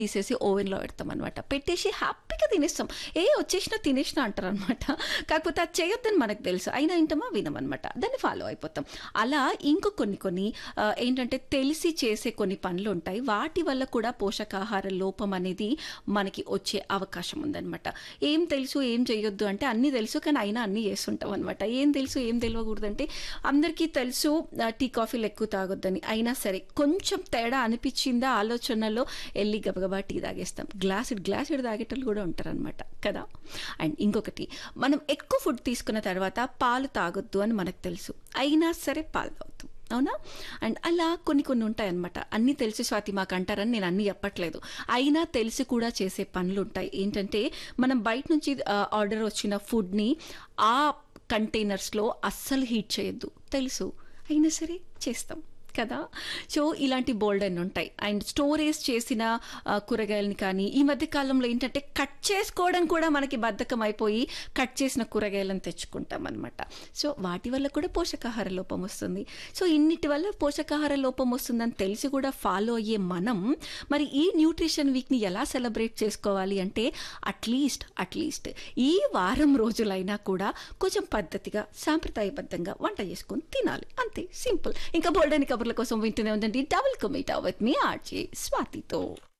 తీసేసి ఓవెన్లో పెడతాం అనమాట పెట్టేసి హ్యాపీగా తినేస్తాం ఏ వచ్చేసినా తినేసినా అంటారు అనమాట కాకపోతే అది చేయొద్దని మనకు తెలుసు అయినా వింటామా వినమనమాట దాన్ని ఫాలో అయిపోతాం అలా ఇంకో కొన్ని కొన్ని ఆ, ఏంటంటే తెలిసి చేసే కొన్ని పనులు ఉంటాయి వాటి వల్ల కూడా పోషకాహార లోపం అనేది మనకి వచ్చే అవకాశం ఉందన్నమాట ఏం తెలుసు ఏం చేయొద్దు అంటే అన్నీ తెలుసు కానీ అయినా అన్నీ చేస్తుంటాం అనమాట ఏం తెలుసు ఏం తెలియకూడదంటే అందరికీ తెలుసు ఆ, టీ కాఫీలు ఎక్కువ తాగొద్దని అయినా సరే కొంచెం తేడా అనిపించిందా ఆలోచనలో వెళ్ళి గబగబా టీ తాగేస్తాం గ్లాస్ గ్లాస్ తాగేటోళ్ళు కూడా ఉంటారనమాట కదా అండ్ ఇంకొకటి మనం ఎక్కువ ఫుడ్ తీసుకున్న తర్వాత పాలు తాగొద్దు అని మనకు తెలుసు అయినా సరే పాలు తాగుతాం అవునా అండ్ అలా కొన్ని కొన్ని ఉంటాయన్నమాట అన్నీ తెలిసి స్వాతి మాకు అంటారని నేను అన్నీ చెప్పట్లేదు అయినా తెలిసి కూడా చేసే పనులు ఉంటాయి ఏంటంటే మనం బయట నుంచి ఆర్డర్ వచ్చిన ఫుడ్ని ఆ కంటైనర్స్లో అస్సలు హీట్ చేయొద్దు తెలుసు అయినా సరే చేస్తాం కదా సో ఇలాంటి బోల్డ్ అని ఉంటాయి అండ్ స్టోరేజ్ చేసిన ఆ, కూరగాయలని కానీ ఈ మధ్య కాలంలో ఏంటంటే కట్ చేసుకోవడం కూడా మనకి బద్ధకం అయిపోయి కట్ చేసిన కూరగాయలను తెచ్చుకుంటాం అనమాట సో వాటి వల్ల కూడా పోషకాహార లోపం వస్తుంది సో ఇన్నిటి వల్ల పోషకాహార లోపం వస్తుందని తెలిసి కూడా ఫాలో అయ్యే మనం మరి ఈ న్యూట్రిషన్ వీక్ని ఎలా సెలబ్రేట్ చేసుకోవాలి అంటే అట్లీస్ట్ అట్లీస్ట్ ఈ వారం రోజులైనా కూడా కొంచెం పద్ధతిగా సాంప్రదాయబద్ధంగా వంట చేసుకొని తినాలి అంతే సింపుల్ ఇంకా బోల్డెన్ కబుర్ల కోసం వింటూనే ఉందండి డబుల్ కమిటా విత్ మీ ఆర్జే స్వాతితో